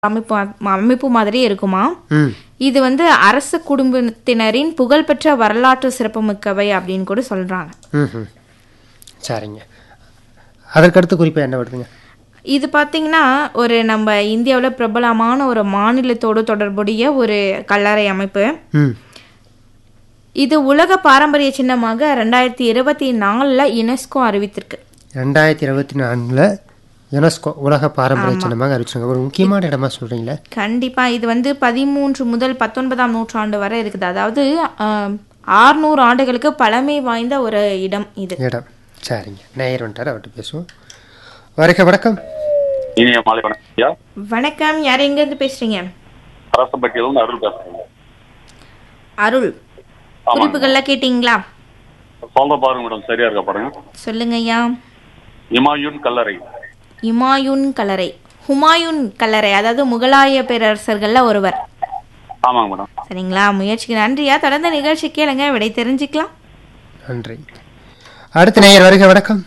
அமைப்பு அமைப்பு மாதிரியே இருக்குமா ம் இது வந்து அரச குடும்பத்தினரின் புகழ்பெற்ற வரலாற்று சிறப்புமிக்கவை அப்படின்னு கூட சொல்றாங்க ம் ம் சரிங்க அதற்கடுத்து குறிப்பாக என்ன வருதுங்க இது பார்த்தீங்கன்னா ஒரு நம்ம இந்தியாவில் பிரபலமான ஒரு மாநிலத்தோடு தொடர்புடைய ஒரு கல்லறை அமைப்பு ம் இது உலக பாரம்பரிய சின்னமாக ரெண்டாயிரத்தி இருபத்தி நாலில் யுனெஸ்கோ அறிவித்திருக்கு ரெண்டாயிரத்தி இருபத்தி நான்கில் யுனெஸ்கோ உலக பாரம்பரிய சின்னமாக அறிவிச்சாங்க ஒரு முக்கியமான இடமா சொல்கிறீங்களே கண்டிப்பா இது வந்து பதிமூன்று முதல் பத்தொன்பதாம் நூற்றாண்டு வரை இருக்குது அதாவது ஆறுநூறு ஆண்டுகளுக்கு பழமை வாய்ந்த ஒரு இடம் இது இடம் சரிங்க நேயர் வந்துட்டார் அவர்கிட்ட பேசுவோம் வணக்கம் வணக்கம் இனிய மாலை வணக்கம் ஐயா வணக்கம் யார் எங்கேருந்து பேசுறீங்க அரசம்பட்டியிலிருந்து அருள் பேசுறேங்க அருள் குறிப்புகள்லாம் கேட்டிங்களா சொல்ற பாருங்க மேடம் சரியா இருக்கா பாருங்க சொல்லுங்க ஐயா இமாயுன் கல்லறை இமாயுன் கல்லறை ஹுமாயூன் கல்லறை அதாவது முகலாய பேரரசர்கள்ல ஒருவர் ஆமாங்க மேடம் சரிங்களா முயற்சிக்கு நன்றியா தொடர்ந்த நிகழ்ச்சி கேளுங்க விடை தெரிஞ்சுக்கலாம் நன்றி அடுத்த நேயர் வருக வணக்கம்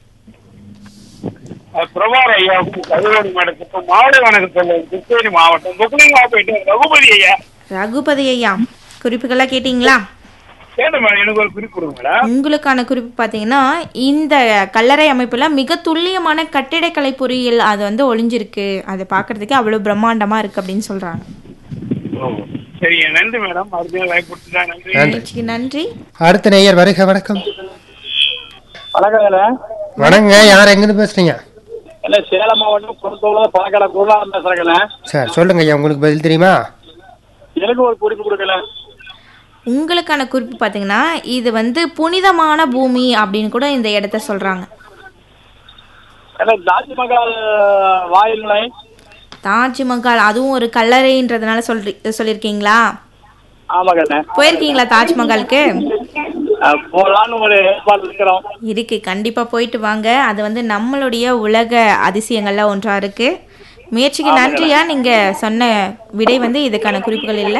பிரபார் ஐயா கதிரோடு மேடத்துக்கு மாலை வணக்கம் சொல்லுங்க கிருஷ்ணகிரி மாவட்டம் புக்லிங் போயிட்டு ரகுபதி ஐயா ரகுபதி ஐயா குறிப்புகள்லாம் கேட்டிங்களா கேட்டு மேடம் எனக்கு ஒரு குறிப்பு கொடுங்க மேடம் உங்களுக்கான குறிப்பு பார்த்தீங்கன்னா இந்த கல்லறை அமைப்புல மிக துல்லியமான கட்டிடக்கலை பொறியியல் அது வந்து ஒளிஞ்சிருக்கு அதை பார்க்கறதுக்கு அவ்வளோ பிரம்மாண்டமா இருக்கு அப்படின்னு சொல்றாங்க ஓ, சரிங்க நன்றி மேடம் மறுபடியும் வாய்ப்பு கொடுத்துட்டா நன்றி நன்றி நிகழ்ச்சிக்கு நன்றி அடுத்த நேயர் வருக வணக்கம் வணக்கம் வணங்க யார் எங்கேருந்து பேசுறீங்க இல்ல சேலம் மாவட்டம் கொடுத்தோட பழக்கடை குருநாதன் பேசுறேங்கண்ணே சார் சொல்லுங்க ஐயா உங்களுக்கு பதில் தெரியுமா எனக்கு ஒரு குறிப்பு கொடுக்கல உங்களுக்கான குறிப்பு பார்த்தீங்கன்னா இது வந்து புனிதமான பூமி அப்படின்னு கூட இந்த இடத்த சொல்றாங்க ஏன்னா தாஜ்மஹால் வாயில் நிலை தாஜ்மஹால் அதுவும் ஒரு கல்லறைன்றதுனால சொல்றி சொல்லியிருக்கீங்களா ஆமாங்கண்ணே போயிருக்கீங்களா தாஜ்மஹாலுக்கு போகலான்னு ஒரு ஏற்பாடு இருக்கிறோம் இருக்கு கண்டிப்பா போயிட்டு வாங்க அது வந்து நம்மளுடைய உலக அதிசயங்கள்ல ஒன்றா இருக்கு முயற்சிக்கு நன்றியா நீங்க சொன்ன விடை வந்து இதுக்கான குறிப்புகள் இல்லை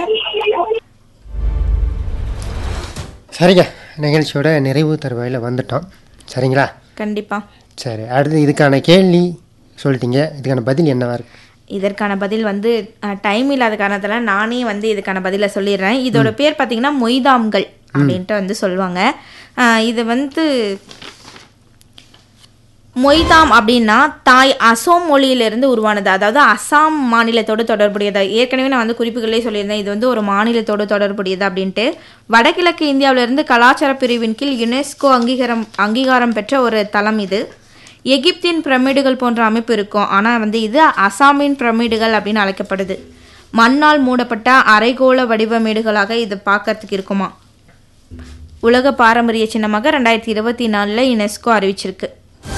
சரிங்க நிகழ்ச்சியோட நிறைவு தருவாயில் வந்துட்டோம் சரிங்களா கண்டிப்பா சரி அடுத்து இதுக்கான கேள்வி சொல்லிட்டீங்க இதுக்கான பதில் என்னவா இருக்கு இதற்கான பதில் வந்து டைம் இல்லாத காரணத்துல நானே வந்து இதுக்கான பதிலை சொல்லிடுறேன் இதோட பேர் பார்த்தீங்கன்னா மொய்தாம்கள் அப்படின்ட்டு வந்து சொல்லுவாங்க அஹ், இது வந்து மொய்தாம் அப்படின்னா தாய் அசோம் மொழியிலிருந்து உருவானது அதாவது அசாம் மாநிலத்தோடு தொடர்புடையது ஏற்கனவே நான் வந்து குறிப்புகளே சொல்லியிருந்தேன் இது வந்து ஒரு மாநிலத்தோடு தொடர்புடையது அப்படின்ட்டு வடகிழக்கு இந்தியாவிலிருந்து கலாச்சார பிரிவின் கீழ் யுனெஸ்கோ அங்கீகாரம் அங்கீகாரம் பெற்ற ஒரு தலம் இது எகிப்தின் பிரமிடுகள் போன்ற அமைப்பு இருக்கும் ஆனால் வந்து இது அசாமின் பிரமிடுகள் அப்படின்னு அழைக்கப்படுது மண்ணால் மூடப்பட்ட அரைகோள வடிவமேடுகளாக இது பார்க்கறதுக்கு இருக்குமா உலக பாரம்பரிய சின்னமாக ரெண்டாயிரத்தி இருபத்தி நாலில் யுனெஸ்கோ அறிவிச்சிருக்கு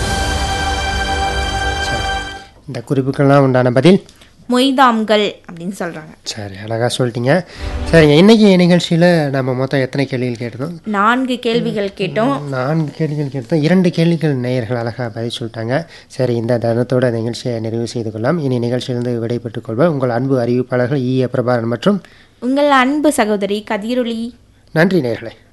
சரி இந்த குறிப்புக்கெல்லாம் உண்டான பதில் மொய்தாம்கள் அப்படின்னு சொல்றாங்க சரி அழகாக சொல்லிட்டீங்க சரிங்க இன்னைக்கு நிகழ்ச்சியில் நம்ம மொத்தம் எத்தனை கேள்விகள் கேட்டோம் நான்கு கேள்விகள் கேட்டோம் நான்கு கேள்விகள் கேட்டோம் இரண்டு கேள்விகள் நேயர்கள் அழகாக பதில் சொல்லிட்டாங்க சரி இந்த தருணத்தோட நிகழ்ச்சியை நிறைவு செய்து கொள்ளலாம் இனி நிகழ்ச்சியிலிருந்து விடைபெற்றுக் கொள்வோம் உங்கள் அன்பு அறிவிப்பாளர்கள் ஈய பிரபாகரன் மற்றும் உங்கள் அன்பு சகோதரி கதிரொளி நன்றி நேயர்களே